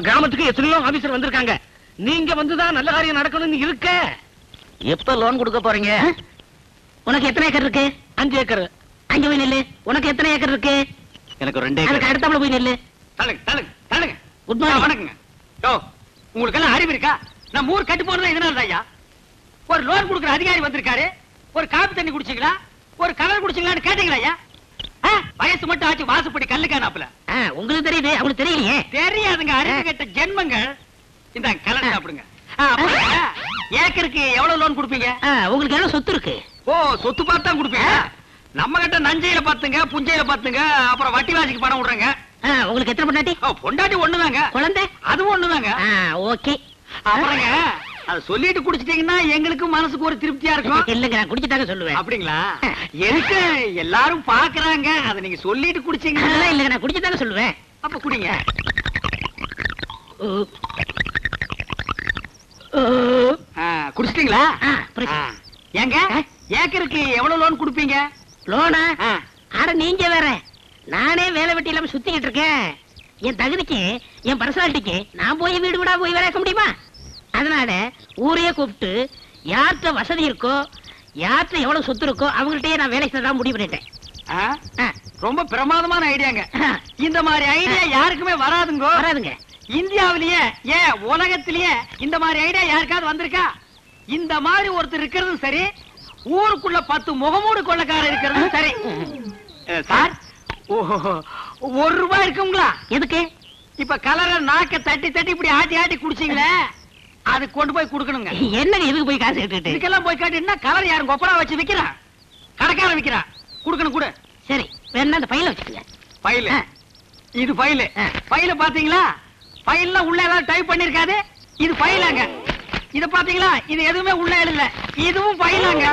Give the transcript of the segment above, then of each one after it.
கிராமத்துக்கு எத்தனையோ ஆபீசர் வந்திருக்காங்க நீங்க வந்துதான் நல்ல காரியம் நடக்கணும்னு இருக்க எப்ப லோன் கொடுக்க போறீங்க உனக்கு எத்தனை ஏக்கர் இருக்கு அஞ்சு ஏக்கர் அங்க போய் நில்லு உனக்கு எத்தனை ஏக்கர் இருக்கு எனக்கு ஒரு ரெண்டு அதுக்கு அடுத்தாப்புல போய் நில்லு தள்ளுங்க தள்ளுங்க தள்ளுங்க குட் ஆ, மார்னிங் வணக்கங்க யோ உங்களுக்கு எல்லாம் அறிவு இருக்கா நம்ம ஊர் கட்டு போனது இதனால ஐயா ஒரு லோன் கொடுக்குற அதிகாரி வந்திருக்காரு ஒரு காப்பி தண்ணி குடிச்சீங்களா ஒரு கலர் குடிச்சீங்களான்னு கேட்டீங்களா ஐயா ஆ, வயசு மட்டும் ஆச்சு வாசுப்படி கல்லு காணாப்புல உங்களுக்கு தெரியுது அவங்களுக்கு தெரியலையே தெரியாதுங்க அறிவு கெட்ட ஜென்மங்கள் இந்த கலர் சாப்பிடுங்க ஆ, அப்புறங்க, ஏக்கருக்கு எவ்வளவு லோன் கொடுப்பீங்க ஆ, உங்களுக்கு எவ்வளவு சொத்து இருக்கு ஓ சொத்து பார்த்து தான் கொடுப்பீங்க நம்ம கிட்ட நஞ்சையில பாத்துங்க புஞ்சையில பாத்துங்க அப்புறம் வட்டி வாசிக்கு பணம் விடுறேங்க ஆ, உங்களுக்கு எத்தனை பொண்டாட்டி ஓ, பொண்டாட்டி ஒண்ணுதாங்க குழந்தை அதுவும் ஒண்ணுதாங்க ஓகே அப்புறங்க அது சொல்லிட்டு குடிச்சிட்டீங்கன்னா எங்களுக்கு மனசுக்கு ஒரு திருப்தியா இருக்கும் இல்லங்க நான் குடிச்சிட்டாங்க சொல்லுவேன் அப்படிங்களா எதுக்கு எல்லாரும் பாக்குறாங்க அதை நீங்க சொல்லிட்டு குடிச்சீங்க அதெல்லாம் இல்லங்க நான் குடிச்சிட்டாங்க சொல்லுவேன் அப்ப குடிங்க ஓ. ஓ. ஆ, குடிச்சிட்டீங்களா ஆ, புரியுது. ஆ. ஏங்க ஏக்கருக்கு எவ்வளவு லோன் கொடுப்பீங்க லோனா ஆ. அட நீங்க வேற நானே வேலை வெட்டி இல்லாம சுத்திக்கிட்டு இருக்கேன் என் தகுதிக்கு என் பர்சனாலிட்டிக்கு நான் போய் வீடு வீடா போய் வேலை இருக்க முடியுமா அதனால ஊரையே கூப்பிட்டு யார்கிட்ட வசதி இருக்கோ யார்கிட்ட எவ்வளவு சொத்து இருக்கோ அவங்கள்ட்டயே நான் வேலை செய்யலாம் முடிவு பண்ணிட்டேன் ஆ? ஆ, ரொம்ப பிரமாதமான ஐடியாங்க ஆ, இந்த மாதிரி ஐடியா யாருக்குமே வராதுங்க வராதுங்க இந்தியாவிலேயே ஏன் உலகத்திலேயே இந்த மாதிரி ஐடியா யாருக்காவது வந்திருக்கா இந்த மாதிரி ஒருத்தர் இருக்கிறதும் சரி ஊருக்குள்ள பத்து முகமூடு கொள்ளக்காரர் இருக்கிறதும் சரி அஹ், சார் ஓஹோ, ஒரு ரூபாய் இருக்குங்களா எதுக்கு இப்ப கலர நாக்க தட்டி தட்டி இப்படி ஆட்டி ஆட்டி குடிச்சீங்களே அது கொண்டு போய் கொடுக்கணுங்க என்னங்க எதுக்கு போய் காசு கேட்டுட்டு இதுக்கெல்லாம் போய் காட்டினா கலர் யாரும் கொப்பரா வச்சு விக்கிறான் கடைக்காரன் விக்கிறான் கொடுக்கணும் கூட சரி வேணா அந்த பையில வச்சுக்கோங்க ஃபைல் ஆ. இது ஃபைல் ஆ. ஃபைல பாத்தீங்களா ஃபைல்ல உள்ள ஏதாவது டைப் பண்ணிருக்காது இது ஃபைலாங்க இத பாத்தீங்களா இது எதுவுமே உள்ள இல்ல இதுவும் ஃபைலாங்க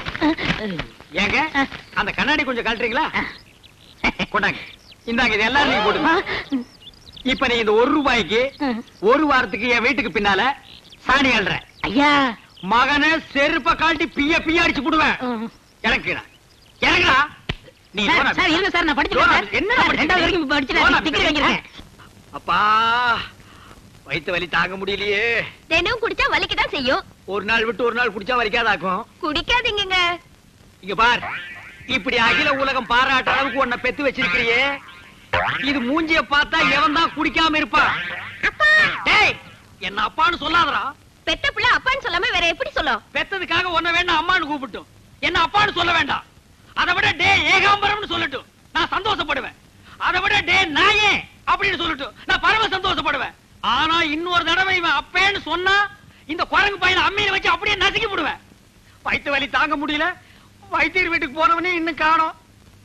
ஏங்க ஆ. அந்த கண்ணாடி கொஞ்சம் கழட்டுறீங்களா கொண்டாங்க இந்தாங்க இது எல்லாரும் நீங்க போடுங்க இப்ப நீ இந்த ஒரு ரூபாய்க்கு ஒரு வாரத்துக்கு என் வீட்டுக்கு பின்னால சாணி அள்ளுற ஐயா மகனை செருப்ப காட்டி பிய பிய அடிச்சு போடுவேன் ம். இறக்குடா இறங்குடா நீ சார், போடா. சார் இருங்க சார் நான் படிச்சிருக்கேன் சார். என்னடா சார், ரெண்டாவது வரைக்கும் படிச்சுட்டேன் போடா, டிகிரி வாங்கியிருக்கேன் அப்பா வயித்து வலி தாங்க முடியலையே தினம் குடிச்சா வலிக்கதான் செய்யும் ஒரு நாள் விட்டு ஒரு நாள் குடிச்சா வலிக்காதாக்கும் குடிக்காதீங்கங்க இங்க பார் இப்படி அகில உலகம் பாராட்ட அளவுக்கு உன்னை பெத்து வச்சிருக்கிறியே இது மூஞ்சிய பார்த்தா எவன் தான் குடிக்காம இருப்பான் அப்பா டேய் என்ன அப்பான்னு சொல்லாதடா பெத்த பிள்ளை அப்பான்னு சொல்லாம வேற எப்படி சொல்லும் பெத்ததுக்காக உன்னை வேண்டாம் அம்மான்னு கூப்பிட்டும் என்ன அப்பான்னு சொல்ல வேண்டாம் அதை விட டே ஏகாம்பரம்னு சொல்லட்டும் நான் சந்தோஷப்படுவேன் அதை விட டே நாயே அப்படின்னு சொல்லட்டும் நான் பரம சந்தோஷப்படுவேன் ஆனா இன்னொரு தடவை இவன் அப்பேன்னு சொன்னா இந்த குரங்கு பையனை அம்மியில வச்சு அப்படியே நசுக்கி போடுவேன் வயித்து வலி தாங்க முடியல வைத்தியர் வீட்டுக்கு போனவனே இன்னும் காணோம்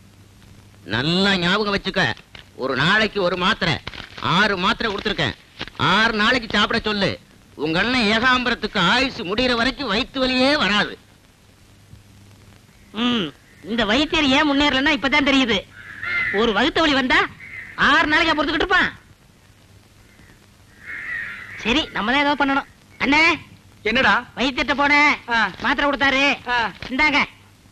நல்லா ஞாபகம் வச்சுக்க ஒரு நாளைக்கு ஒரு மாத்திரை ஆறு மாத்திரை கொடுத்துருக்கேன் ஆறு நாளைக்கு சாப்பிட சொல்லு உங்க அண்ணன் ஏகாம்பரத்துக்கு ஆயுசு முடியற வரைக்கும் வயிற்று வலியே வராது ம் இந்த வைத்தியர் ஏன் முன்னேறலன்னா இப்பதான் தெரியுது ஒரு வகுத்த வலி வந்தா ஆறு நாளைக்கு பொறுத்துக்கிட்டு இருப்பான் சரி நம்ம தான் ஏதோ பண்ணணும் அண்ணே என்னடா வைத்தியர்ட்ட போனேன் ஆ. மாத்திரை கொடுத்தாரு ஆ. இந்தாங்க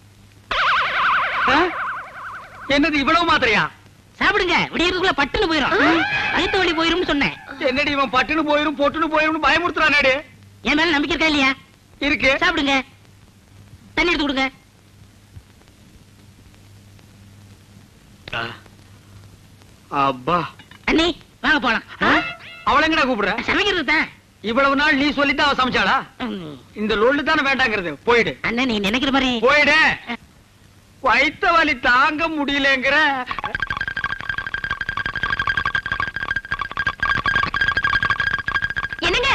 ஆ? என்னது இவ்வளவு மாத்திரையா சாப்பிடுங்க விடியறதுக்குள்ள பட்டுன்னு போயிரும் வயிற்று வலி போயிரும்னு சொன்னேன் என்னடி இவன் பட்டுன்னு போயிரும் பொட்டுன்னு போயிரும் பயமுறுத்துறானே என் மேல நம்பிக்கை இருக்கா இல்லையா இருக்கு சாப்பிடுங்க தண்ணி எடுத்து கொடுங்க அப்பா அண்ணி வாங்க போலாம் அவளை எங்கடா கூப்பிடுற சமைக்கிறது தான் இவ்வளவு நாள் நீ சொல்லித்தான் அவ சமைச்சாளா இந்த லொல்லு தானே வேண்டாங்கிறது போயிடு அண்ணன் நீ நினைக்கிற மாதிரி போயிடு வைத்த வலி தாங்க முடியலங்கிற என்னங்க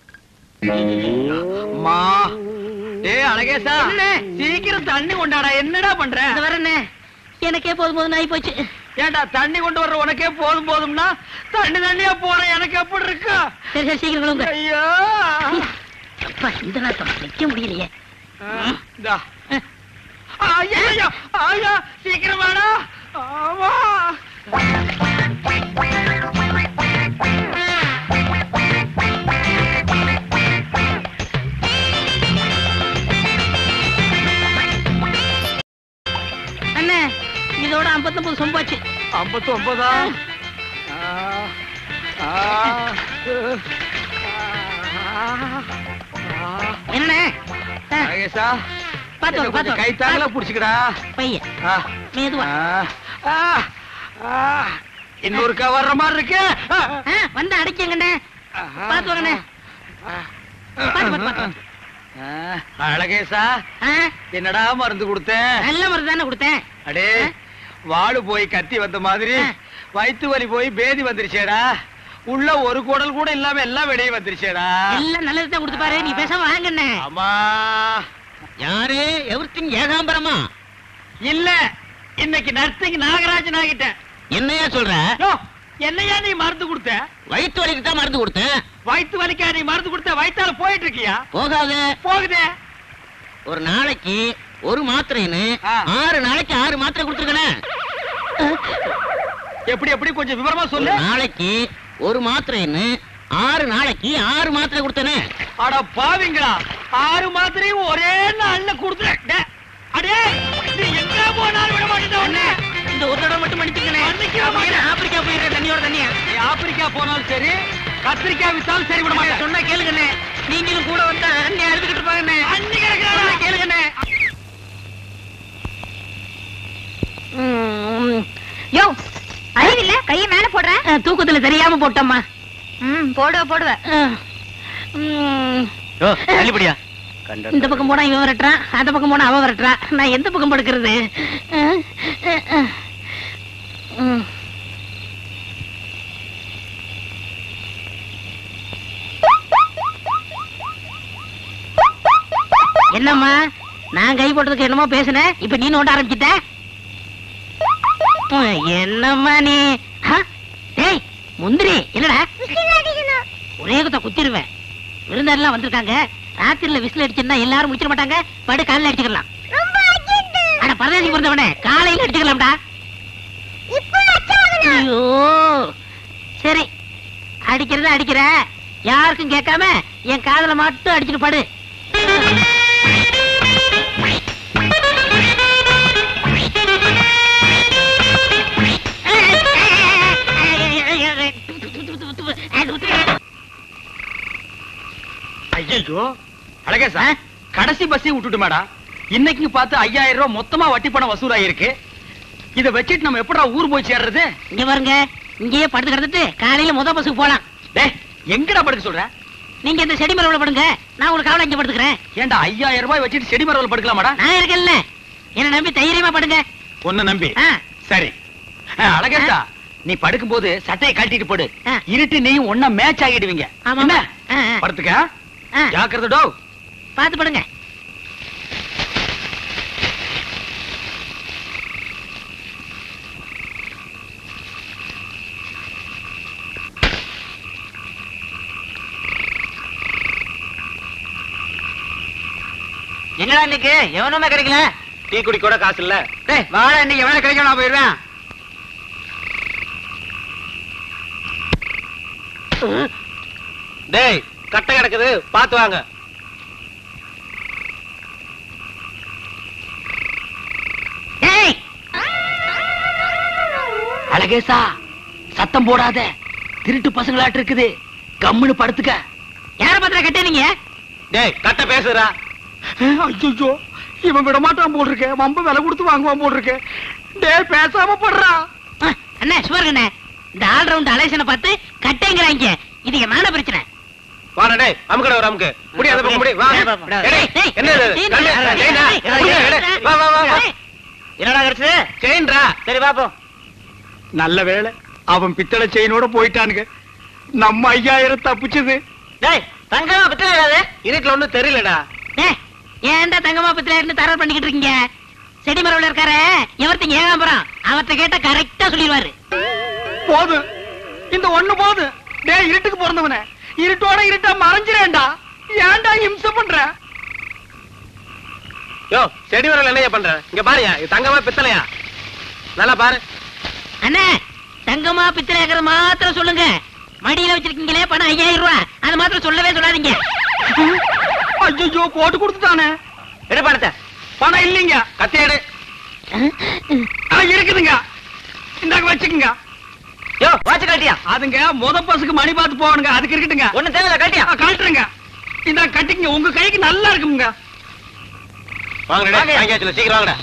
மா டேய் அழகேசா என்ன? சீக்கிரம் தண்ணி கொண்டாடா என்னடா பண்ற இந்த வரண்ணே எனக்கே போதும் போதும் ஆகி போச்சு ஏன்டா தண்ணி கொண்டு வர்ற உனக்கே போதும் போதும்னா தண்ணி தண்ணியா போற எனக்கு எப்படி இருக்கு சரி சரி சீக்கிரம் கிளம்புங்க ஐயோ அப்பா இந்த நாட்டம் நிக்க முடியலையே ஆ, இந்தா. ஐயா, ஐயா, ஐயா, சீக்கிரம் வாடா ஆமா அண்ணே இதோட ஐம்பத்தொன்பது சொம்பாச்சு ஐம்பத்தி ஒன்பதா என்னண்ணே ஆ, நாகேஷா பாத்து வாங்க, பாத்து வாங்க. கை தாங்கல புடிச்சுக்கடா பையன் ஆ, மெதுவா ஆ, ஆ, ஆ. இன்னொருக்கா வர்ற மாதிரி இருக்கு ஆ, ஆ, வந்து அடிக்கங்கண்ணே ஆஹா. பாத்து வாங்கண்ணே பாத்து பாத்து பாத்து ஆ, அழகேசா ஆ, என்னடா மருந்து கொடுத்தேன் நல்ல மருந்து தானே கொடுத்தேன் அடே வாளு போய் கத்தி வந்த மாதிரி ஆ. வயித்து வலி போய் பேதி வந்துருச்சேடா உள்ள ஒரு குடல் கூட இல்லாம எல்லாம் வெளியே வந்துருச்சேடா எல்லாம் நல்லது தான் கொடுத்து பாரு நீ பேசாம வாங்கண்ணே ஆமா யாரு எவர்த்தின் ஏகாம்பரமா இல்ல இன்னைக்கு நர்சிங் நாகராஜன் ஆகிட்டேன் என்னையா சொல்ற யோ, என்னையா நீ மருந்து கொடுத்த வயிற்று வலிக்கு தான் மருந்து கொடுத்தேன் வயித்து வலிக்கா நீ மருந்து கொடுத்த வயித்தால போயிட்டு இருக்கியா போகாது போகுதே ஒரு நாளைக்கு ஒரு மாத்திரைன்னு ஆ. ஆறு நாளைக்கு ஆறு மாத்திரை கொடுத்துருக்கேன் எப்படி எப்படி கொஞ்சம் விவரமா ஒரு சொல்லு நாளைக்கு ஒரு மாத்திரைன்னு ஆறு நாளைக்கு ஆறு மாத்திரை கொடுத்தேனே அட பாவிங்களா ஆறு மாத்திரையும் ஒரே நாள்ல கொடுத்துட்டேன் அடே நீ எங்க போனாலும் விட மாட்டேன் அண்ணே இந்த ஒரு தடவை மட்டும் மன்னிச்சுக்கண்ணே மன்னிக்கவே மாட்டேன். அப்படியே ஆப்பிரிக்கா போயிடுற தண்ணியோட தண்ணியா நீ ஆப்பிரிக்கா போனாலும் சரி கத்திரிக்காய் வித்தாலும் சரி விட மாட்டேன் சொன்னா கேளுங்கண்ணே நீங்களும் கூட வந்தா அண்ணே அழுதுகிட்டு இருப்பாங்கண்ணே அண்ணி கிடக்குறாடா. சொன்னா கேளுங்கண்ணே ம், யோ அறிவில்ல கையை மேல போடுற ஆ, தூக்கத்துல தெரியாம போட்டம்மா ம் போடுவ போடுவ ஆ, ம், தள்ளிப்படியா இந்த பக்கம் போனா இவன் விரட்டுறான் அந்த பக்கம் போனா அவன் விரட்டுறான் நான் எந்த பக்கம் படுக்கிறது ஆ, ஆ, ஆ. ம். என்னம்மா நான் கை போட்டதுக்கு என்னமோ பேசுனேன் இப்ப நீ நோண்ட ஆரம்பிச்சிட்ட ம், என்னம்மா நீ ஆ? டேய் முந்திரி என்னடா ஒரே குத்த குத்திடுவேன் விருந்தாரெல்லாம் வந்திருக்காங்க ராத்திரில விசில் அடிச்சிருந்தா எல்லாரும் முடிச்சிட மாட்டாங்க படு காலையில அடிச்சுக்கலாம் அட பரதேசி பிறந்தவனே காலையில அடிச்சுக்கலாம்டா ஐயோ சரி அடிக்கிறத அடிக்கிற யாருக்கும் கேட்காம என் காதுல மட்டும் அடிச்சுட்டு படு ஐயோ அழகேசா ஆ? கடைசி பஸ்ஸே விட்டுட்டுமாடா இன்னைக்கு பார்த்து ஐயாயிரம் ரூபாய் மொத்தமா வட்டி பணம் வசூலாயிருக்கு இத வச்சுட்டு நம்ம எப்படா ஊர் போய் சேர்றது இங்க பாருங்க இங்கேயே படுத்து கிடந்துட்டு காலையில முத பஸ்ஸுக்கு போலாம் டேய் எங்கடா படுக்க சொல்ற நீங்க இந்த செடி மரவுல படுங்க நான் உங்களுக்கு காவலை இங்க படுத்துக்கிறேன் ஏன்டா ஐயாயிரம் ரூபாய் வச்சுட்டு செடி மரவில் படுக்கலாமாடா நான் இருக்கேன்ல என்ன நம்பி தைரியமா படுங்க உன்னை நம்பி ஆ, சரி ஆ, அழகேசா நீ படுக்கும் போது சட்டையை கழட்டிட்டு போடு ஆ. இருட்டு நீயும் ஒன்னா மேட்ச் ஆகிடுவீங்க ஆமா, என்ன ஆ, ஆ. படுத்துக்க ஆ, ஜாக்கிரதை டோ பாத்து படுங்க என்னடா இன்னைக்கு எவனுமே கிடைக்கல டீ குடி கூட காசு இல்ல டேய் வாடா இன்னைக்கு எவன கிடைக்கும் நான் போயிடுவேன் டேய் கட்டை கிடக்குது பாத்து வாங்க டேய் அழகேசா சத்தம் போடாத திருட்டு பசங்களாட்டு இருக்குது கம்முன்னு படுத்துக்க யார பத்திர கட்டீங்க டேய் கட்ட பேசுறா ஐயோ இவன் விட மாட்டான் போல் இருக்க வம்ப விலை கொடுத்து வாங்குவான் போல் இருக்கு டேய் பேசாம போடுறா அண்ணே சுவருங்கண்ணே இந்த ஆல் ரவுண்ட் அலேசனை பார்த்து கட்டைங்கிறாங்க இது என் மான பிரச்சனை வாடா டேய் அமுக்கட ஒரு அமுக்கு முடி அந்த பக்கம் முடி வா டேய், டேய், என்ன இது டேய், கண்ணு, டேய், செயினா? டேய், புடி, டேய், எடு. டேய், வா வா வா வா. டேய். என்னடா கிடைச்சது செயின்ரா சரி பாப்போம் நல்ல வேளை அவன் பித்தளை செயினோட போயிட்டானுங்க நம்ம ஐயாயிரம் தப்பிச்சது டேய் தங்கமா பத்திராது இருட்டுல ஒண்ணும் தெரியலடா டேய், ஏன்டா தங்கமா பத்திர இருந்து தரவு பண்ணிக்கிட்டு இருக்கீங்க செடி மரவுல இருக்காரு எவர்த்தங்க ஏகாம்பரம் அவர்ட்ட கேட்டா கரெக்டா சொல்லிடுவாரு போது இந்த ஒண்ணு போது டேய் இருட்டுக்கு பிறந்தவனே இருட்டோட இருட்டா மறைஞ்சிரேன்டா ஏன்டா இம்சை பண்ற யோ செடி வரல என்னைய பண்ற இங்க பாருயா இது தங்கமா பித்தளையா நல்லா பாரு அண்ணே தங்கமா பித்திரைங்கிறது மாத்திரம் சொல்லுங்க மடியில வச்சிருக்கீங்களே பணம் ஐயாயிரம் ரூபாய் அது மாத்திரம் சொல்லவே சொல்லாதீங்க ஐயோ போட்டு கொடுத்துட்டானே எடு பணத்தை பணம் இல்லைங்க கத்தியாடு ஆ, இருக்குதுங்க இந்தாங்க வச்சுக்குங்க யோ வாட்ச் கட்டியா அதுங்க முத பஸ்ஸுக்கு மணி பார்த்து போகணுங்க அதுக்கு இருக்கட்டுங்க ஒண்ணு தேவையில்ல கட்டியா கழட்டுறேங்க இந்த கட்டிங்க உங்க கைக்கு நல்லா இருக்குங்க வாங்கடா வாங்கியாச்சுல சீக்கிரம் வாங்கடா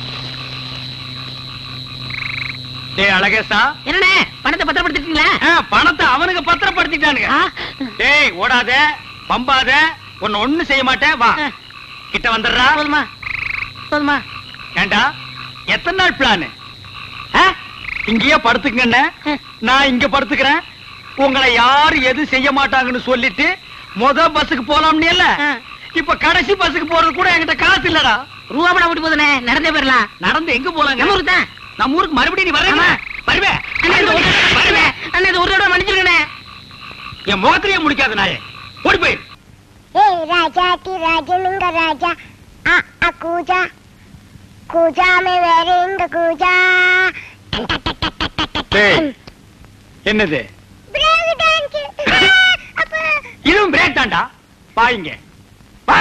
டேய் அழகேசா என்னண்ணே பணத்தை பத்திரப்படுத்திட்டீங்களா ஆ, பணத்தை அவனுக்கு பத்திரப்படுத்திட்டானுங்க ஆ, டேய் ஓடாத பம்பாத உன்னை ஒண்ணு செய்ய மாட்டேன் வா ஆ. கிட்ட வந்துடுறா போதுமா போதுமா ஏண்டா எத்தனை நாள் பிளான் இங்கேயே படுத்துக்கங்க நான் இங்க படுத்துக்கிறேன் உங்களை யாரு எது செய்ய மாட்டாங்கன்னு சொல்லிட்டு முத பஸ்ஸுக்கு போலாம்னு இல்ல ஆ. இப்ப கடைசி பஸ்ஸுக்கு போறது கூட என்கிட்ட காசு இல்லடா ரூபா பணம் விட்டு போதுனே நடந்தே போயிடலாம் நடந்து எங்க போலாங்க நம்ம ஊருக்கு தான் நம்ம ஊருக்கு மறுபடியும் நீ வரேன் ஆமா. வருவேன் அண்ணா இந்த ஒரு வருவேன் அண்ணா இந்த ஒரு தடவை மன்னிச்சிருக்கண்ணே என் முகத்திலேயே முடிக்காத நாயே ஓடி போயிரு Hey raja ki raja ninga raja a a kuja kuja me veringa kuja டேய், என்னது break dance அப்ப இதுவும் பிரேக் தான்டா பாயிங்க வா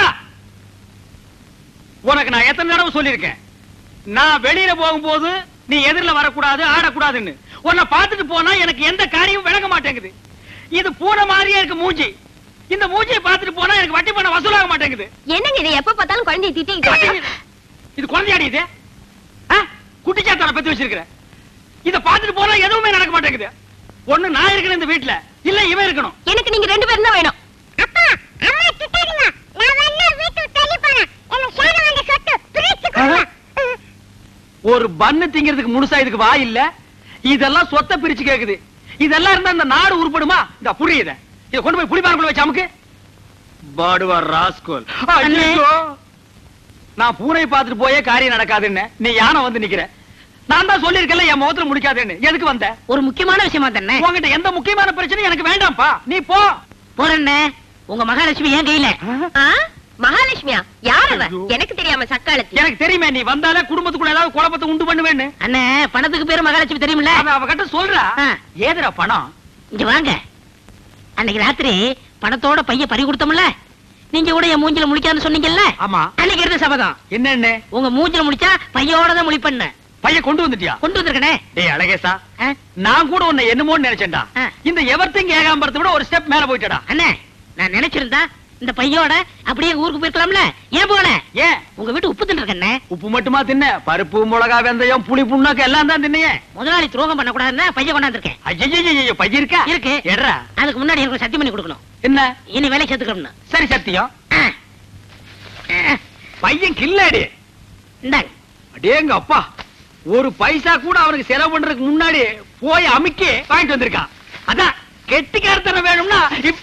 உனக்கு நான் எத்தனை தடவை சொல்லியிருக்கேன் நான் வெளியில போகும்போது நீ எதிரில வரக்கூடாது ஆடக்கூடாதுன்னு உன்னை பார்த்துட்டு போனா எனக்கு எந்த காரியமும் விளங்க மாட்டேங்குது இது பூனை மாதிரியே இருக்கு மூஞ்சி இந்த மூஞ்சியை பார்த்துட்டு போனா எனக்கு வட்டி பணம் வசூலாக மாட்டேங்குது என்னங்க இது எப்ப பார்த்தாலும் குழந்தைய திட்டிக்கிட்டு இது குழந்தையாடி இது ஆ? குட்டிச்சாத்தான பத்தி வச்சிருக்கிற இத பார்த்துட்டு போனா எதுவுமே நடக்க மாட்டேங்குது ஒண்ணு நான் இருக்கணும் இந்த வீட்டுல இல்ல இவன் இருக்கணும் எனக்கு நீங்க ரெண்டு பேரும் தான் வேணும் அப்பா அம்மா திட்டாதீங்க நான் வேணா வீட்டு தள்ளி போறேன் எனக்கு சேர வந்த சொத்து பிரிச்சு கொடுங்க ஒரு பண்ணு திங்கிறதுக்கு முழுசா இதுக்கு வா இல்ல இதெல்லாம் சொத்தை பிரிச்சு கேக்குது இதெல்லாம் இருந்தா இந்த நாடு உருப்படுமா இந்த புரியுத இத கொண்டு போய் புளிப்பானுக்குள்ள வச்சு அமுக்கு பாடுவா ராஸ்கோல் அண்ணே. ஐயோ நான் பூனை பார்த்துட்டு போயே காரியம் நடக்காதுன்னு நீ யானை வந்து நிக்கிற நான் தான் சொல்லிருக்கல என் முகத்துல முடிக்காதுன்னு எதுக்கு வந்த ஒரு முக்கியமான விஷயமா தானே உன்கிட்ட எந்த முக்கியமான பிரச்சனையும் எனக்கு வேண்டாம்ப்பா நீ போ போறேண்ணே உங்க மகாலட்சுமி ஏன் கையில ஆ? மகாலட்சுமியா யார் அவ ஐயோ. எனக்கு தெரியாம சக்காலத்தி எனக்கு தெரியுமே நீ வந்தாலே குடும்பத்துக்குள்ள ஏதாவது குழப்பத்தை உண்டு பண்ணுவேன்னு அண்ணே பணத்துக்கு பேரு மகாலட்சுமி தெரியுமில்ல அவ அவகிட்ட சொல்றா ஆ. ஏதுடா பணம் இங்க வாங்க அன்னைக்கு ராத்திரி பணத்தோட பைய பறி கொடுத்தோம்ல நீங்க கூட என் மூஞ்சில முழிக்காதுன்னு சொன்னீங்கல்ல ஆமா அன்னைக்கு இருந்த சபதம் என்னன்னு உங்க மூஞ்சில முடிச்சா பையோட தான் முழிப்பண்ண பையன் கொண்டு வந்துட்டியா கொண்டு வந்திருக்கனே டேய் அழகேசா ஆ? நான் கூட உன்னை என்னமோன்னு நினைச்சேன்டா ஆ. இந்த எவர்த்திங் ஏகாம்பரத்தை விட ஒரு ஸ்டெப் மேல போயிட்டடா அண்ணே நான் நினைச்சிருந்தா இந்த பையோட அப்படியே ஊருக்கு போயிருக்கலாம்ல ஏன் போகல ஏன் உங்க வீட்டு உப்பு தின்னு உப்பு மட்டுமா தின்ன பருப்பு மிளகா வெந்தயம் புளி புண்ணாக்கு எல்லாம் தான் தின்னையே முதலாளி துரோகம் பண்ண கூடாதுன்னா பைய கொண்டாந்துருக்கேன் ஐயோ பைய இருக்கா இருக்கு. எட்ரா அதுக்கு முன்னாடி எனக்கு சத்தியம் பண்ணி கொடுக்கணும் என்ன இனி வேலை சேர்த்துக்கணும்னு சரி சத்தியம் ஆ. ஆ. பையன் கில்லாடி இந்தாங்க அடேங்க அப்பா ஒரு பைசா கூட அவனுக்கு செலவு பண்றதுக்கு முன்னாடி போய் அமுக்கி வாங்கிட்டு வந்திருக்கான் அதான் கெட்டிக்காரத்தனம் வேணும்னா இப்-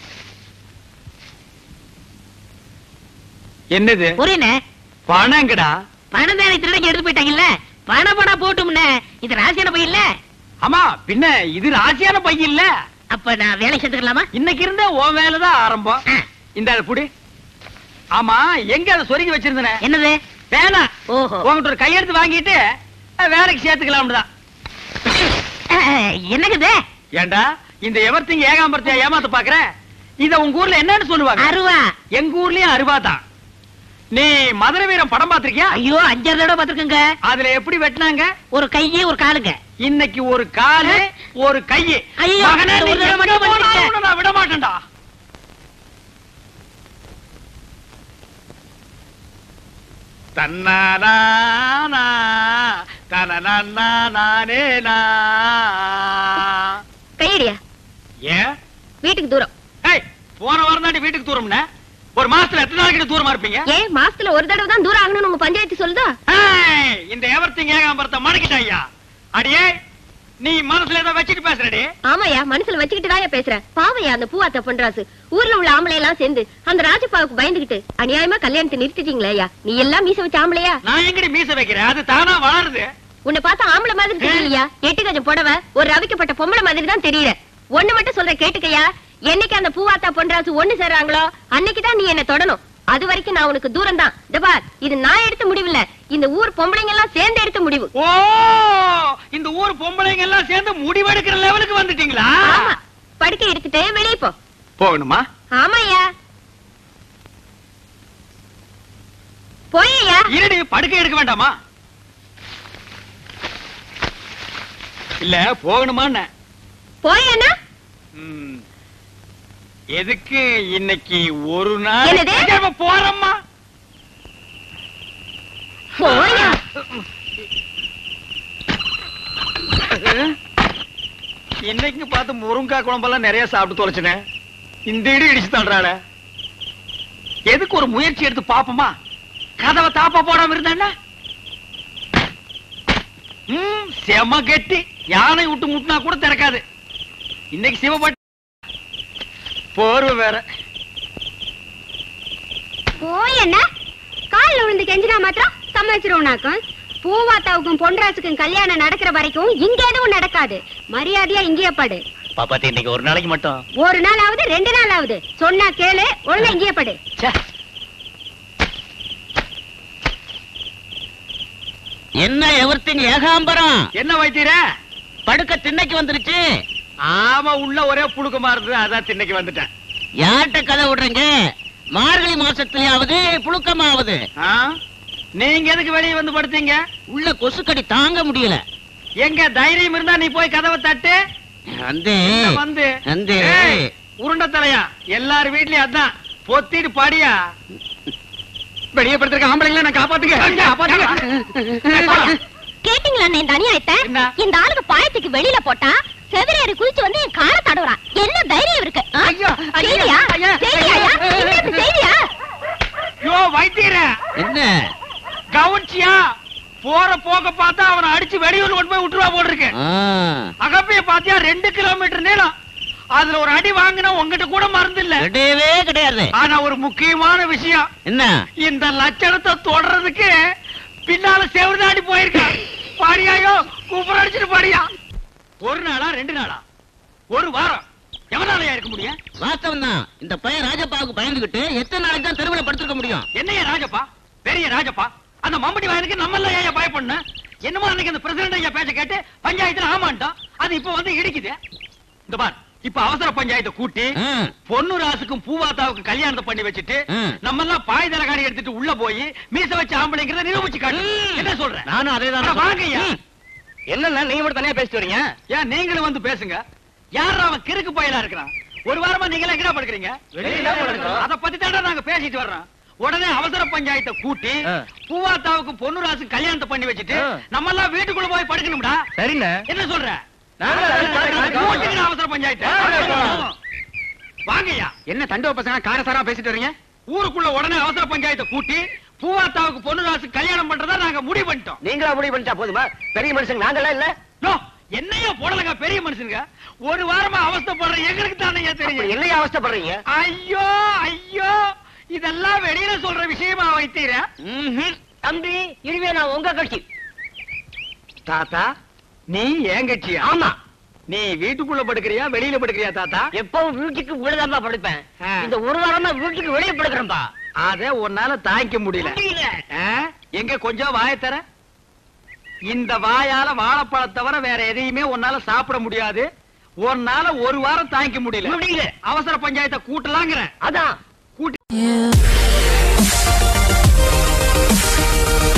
என்னது புரியனே பணங்கடா பணம் தானே திருடங்க எடுத்து போயிட்டாங்கல்ல பண பணம் போட்டும்னே இது ராசியான பை இல்ல ஆமா பின்ன இது ராசியான பை இல்ல அப்ப நான் வேலை சேர்த்துக்கலாமா இன்னைக்கு இருந்த உன் வேலைதான் ஆரம்பம் ஆ. இந்த அதை புடி ஆமா எங்க அதை சொருகி வச்சிருந்தன என்னது வேணாம் ஓஹோ உங்ககிட்ட ஒரு கையெழுத்து வாங்கிட்டு அஹ், வேலைக்கு சேர்த்துக்கலாம்னு தான் அஹ், என்னங்குது ஏண்டா இந்த எவர்த்திங்க ஏகாம்பரத்தையா ஏமாத்த பாக்குற இத உங்க ஊர்ல என்னன்னு சொல்லுவாங்க அருவா எங்க ஊர்லயும் அருவா தான் நீ மதுரை வீரம் படம் பாத்திருக்கியா ஐயோ அஞ்சாறு தடவை பாத்துருக்கங்க அதுல எப்படி வெட்டினாங்க ஒரு கையே ஒரு காலுங்க இன்னைக்கு ஒரு காலு ஒரு கையு ஐயோ, மகனே, இந்த நீ ஒரு தடவை எங்க மட்டும் போனாலும் பண்ணிட்டேன். உன்னை நான் விட மாட்டேன்டா தன்னானா தனனே கையடியா ஏன் வீட்டுக்கு தூரம் ஏய் போன வாரம் தாண்டி வீட்டுக்கு தூரம்னா ஒரு மாசத்துல எத்தனை நாளைக்கு தூரமா இருப்பீங்க ஏன் மாசத்துல ஒரு தடவை தான் தூரம் ஆகணும்னு உங்க பஞ்சாயத்து சொல்லுதா ஏய், இந்த எவர்த்திங் ஏகாம்பரத்தை மடக்கிட்டாய்யா அடியே நீ மனசுல ஏதோ வச்சுட்டு பேசுறடி ஆமாயா மனசுல வச்சுக்கிட்டு தான் பேசுறேன் பாவையா அந்த பூவாத்த பொன்ராசு ஊர்ல உள்ள ஆம்பளை எல்லாம் சேர்ந்து அந்த ராஜப்பாவுக்கு பயந்துகிட்டு அநியாயமா கல்யாணத்தை நிறுத்திட்டீங்களே ஐயா நீ எல்லாம் மீச வச்ச ஆம்பளையா நான் எங்கடி மீச வைக்கிறேன் அது தானா வளருது உன்னை பார்த்தா ஆம்பளை மாதிரி தெரியலையா எட்டு கஜம் புடவை ஒரு ரவிக்கப்பட்ட பொம்பளை மாதிரி தான் தெரியற ஒண்ணு மட்டும் சொல்ற கேட்டுக்கையா என்னைக்கு அந்த பூவாத்தா பொன்ராசு ஒண்ணு சேர்றாங்களோ அன்னைக்கு தான் நீ என்ன தொடணும் அது வரைக்கும் நான் உனக்கு தூரம் தான் பார் இது நான் எடுத்த முடிவு இல்ல இந்த ஊர் பொம்பளைங்க எல்லாம் சேர்ந்து எடுத்த முடிவு ஓ இந்த ஊர் பொம்பளைங்க எல்லாம் சேர்ந்து முடிவெடுக்கிற லெவலுக்கு வந்துட்டீங்களா ஆமா படுக்கை எடுத்துட்டு வெளியே போ போகணுமா ஆமாய்யா போய்யா இருடி படுக்கை எடுக்க வேண்டாமா இல்ல போகணுமா போய் அண்ணா ம். எதுக்கு இன்னைக்கு ஒரு நாள் என்னது? ஏம்மா, போறேம்மா போயா இன்னைக்கு பார்த்து முருங்கா குழம்பெல்லாம் நிறைய சாப்பிட்டு தொலைச்சினேன் இந்த இடி இடிச்சு தள்ளுறாள எதுக்கு ஒரு முயற்சி எடுத்து பாப்போமா கதவை தாப்பா போடாம இருந்தா ம் செம கெட்டி யானை விட்டு முட்டினா கூட திறக்காது இன்னைக்கு சிவபட் போர்வை வேற போய் அண்ணா காலில் விழுந்து கெஞ்சினா மாத்திரம் சமாளிச்சிருவோம்னாக்கும் பூவாத்தாவுக்கும் பொன்ராசுக்கும் கல்யாணம் நடக்கிற வரைக்கும் இங்க எதுவும் நடக்காது மரியாதையா இங்கேயே படு பாப்பாத்தி இன்னைக்கு ஒரு நாளைக்கு மட்டும் ஒரு நாள் ஆகுது ரெண்டு நாள் ஆகுது சொன்னா கேளு ஒழுங்கா இங்கேயே படு என்ன எவர்த்தின் ஏகாம்பரம் என்ன வைத்தீர படுக்க திண்ணைக்கு வந்துருச்சு ஆமா உள்ள ஒரே புழுக்கமா இருந்தது அதான் திண்ணைக்கு வந்துட்டேன் யார்கிட்ட கதை விடுறீங்க மார்கழி மாசத்துலயாவது புழுக்கமாவது ஆ? நீங்க எதுக்கு வெளியே வந்து படுத்தீங்க உள்ள கொசுக்கடி தாங்க முடியல எங்க தைரியம் இருந்தா நீ போய் கதவை தட்டு வந்து இந்த வந்து வந்து ஏய், உருண்டை தலையா எல்லார் வீட்லயும் அதான் பொத்திட்டு பாடியா வெளியே படுத்திருக்க ஆம்பளைங்கள நான் காப்பாத்துங்க காப்பாத்துங்க கேட்டீங்களா என் தனியாயத்த என்ன? இந்த ஆளுக்கு பாயத்துக்கு வெளியில போட்டா செவிலியர் குதிச்சு வந்து என் காரை தடவுறான் என்ன தைரியம் இருக்கு ஆ? ஐயோ, ஐயோ, செய்தியா ஐயோ, செய்தியா ஐயோ. என்ன இப்படி செய்தியா யோ வைத்தீர என்ன கவுன்சியா போற போக பார்த்தா அவனை அடிச்சு வெளியூர் கொண்டு போய் விட்டுருவா போட்டிருக்கு ஆ, அகப்பைய பாத்தியா ரெண்டு கிலோமீட்டர் நீளம் அதுல ஒரு அடி வாங்கினா உங்ககிட்ட கூட மருந்து இல்ல கிடையவே கிடையாது ஆனா ஒரு முக்கியமான விஷயம் என்ன இந்த லட்சணத்தை தொடர்றதுக்கு பின்னால செவருதாடி போயிருக்கா பாடியாயோ கூப்பிட அடிச்சுட்டு பாடியா ஒரு நாளா ரெண்டு நாளா ஒரு வாரம் எவனாலயா இருக்க முடியும் வாஸ்தவம் தான் இந்த பையன் ராஜப்பாவுக்கு பயந்துகிட்டு எத்தனை நாளைக்கு தான் தெருவில் படுத்திருக்க முடியும் என்னையா ராஜப்பா பெரிய ராஜப்பா அந்த மம்பட்டி வயலுக்கு நம்ம எல்லாம் ஏன் பயப்படணும் என்னமோ அன்னைக்கு அந்த பிரசிடண்ட் ஐயா பேச்ச கேட்டு பஞ்சாயத்துல ஆமாண்டோம் அது இப்ப வந்து இடிக்குது இந்த பார் இப்ப அவசர பஞ்சாயத்தை கூட்டி ஆ, பொண்ணு ராசுக்கும் பூவாத்தாவுக்கும் கல்யாணத்தை பண்ணி வச்சுட்டு ம். நம்ம எல்லாம் பாய் தலைகாணி எடுத்துட்டு உள்ள போய் மீச வச்ச ஆம்பளைங்கிறத நிரூபிச்சு காட்டு ம். என்ன சொல்ற நானும் அதே அட, வாங்க ஐயா என்னன்னா நீங்க மட்டும் தனியா பேசிட்டு வரீங்க ஏன் நீங்களும் வந்து பேசுங்க யார் அவன் கிறுக்கு பயலா இருக்கிறான் ஒரு வாரமா நீங்க எல்லாம் எங்கடா படுக்கிறீங்க வெளியில தான் படுக்கிறோம். அத பத்தி தாண்டா நாங்க பேசிட்டு வர்றோம் உடனே அவசர பஞ்சாயத்தை கூட்டி ஆ. பூவாத்தாவுக்கு பொண்ணு ராசு கல்யாணத்தை பண்ணி வச்சுட்டு ஆ. நம்ம எல்லாம் வீட்டுக்குள்ள போய் படுக்கணும்டா சரிண்ணே என்ன சொல்ற நாங்க அதை பார்க்கறதுக்கு கூட்டுங்க அவசர பஞ்சாயத்தை வாங்க. வாங்கய்யா என்ன தண்டுவ பசங்க காரசாரா பேசிட்டு வரீங்க ஊருக்குள்ள உடனே அவசர பஞ்சாயத்தை கூட்டி பூவாத்தாவுக்கு பொண்ணு ராசு கல்யாணம் பண்றதா நாங்க முடிவு பண்ணிட்டோம் நீங்களா முடிவு பண்ணிட்டா போதுமா பெரிய மனுஷங்க நாங்களா இல்ல யோ, என்னையா போடலங்க பெரிய மனுஷனுங்க ஒரு வாரமா அவஸ்தைப்படுற எங்களுக்கு தானே தெரியும் என்னையா அவஸ்தைப்படுறீங்க ஐயோ ஐயோ இதெல்லாம் வெளியில சொல்ற விஷயமா வைத்தீர ம்ஹும். தம்பி இனிமே நான் உங்க கட்சி தாத்தா நீ ஏன் கட்சியா ஆமா நீ வீட்டுக்குள்ள படுக்கிறியா வெளியில படுக்கிறியா தாத்தா எப்பவும் வீட்டுக்கு உள்ளதாம்பா படுப்பேன் ஆ. இந்த ஒரு வாரமா வீட்டுக்கு வெளியே படுக்கிறேன்பா அத உன்னால தாய்க்க முடியல முடியல. ஆ? எங்க கொஞ்சம் வாய தர இந்த வாயால வாழைப்பழம் தவிர வேற எதையுமே உன்னால சாப்பிட முடியாது உன்னால ஒரு வாரம் தாங்கிக்க முடியல முடியல. அவசர பஞ்சாயத்தை கூட்டலாங்கிறேன் அதான் கூட்டி